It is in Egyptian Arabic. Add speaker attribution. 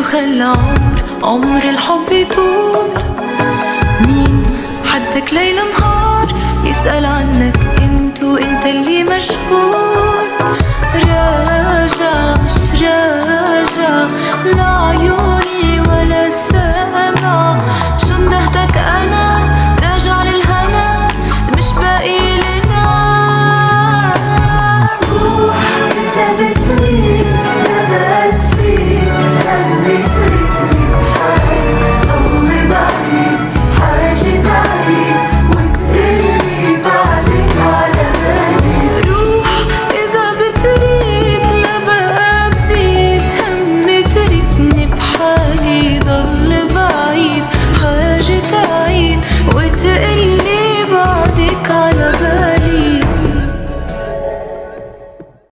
Speaker 1: خلى عمر عمر الحب يطول مين حدك ليل نهار يسأل عنك انت وانت اللي مشغول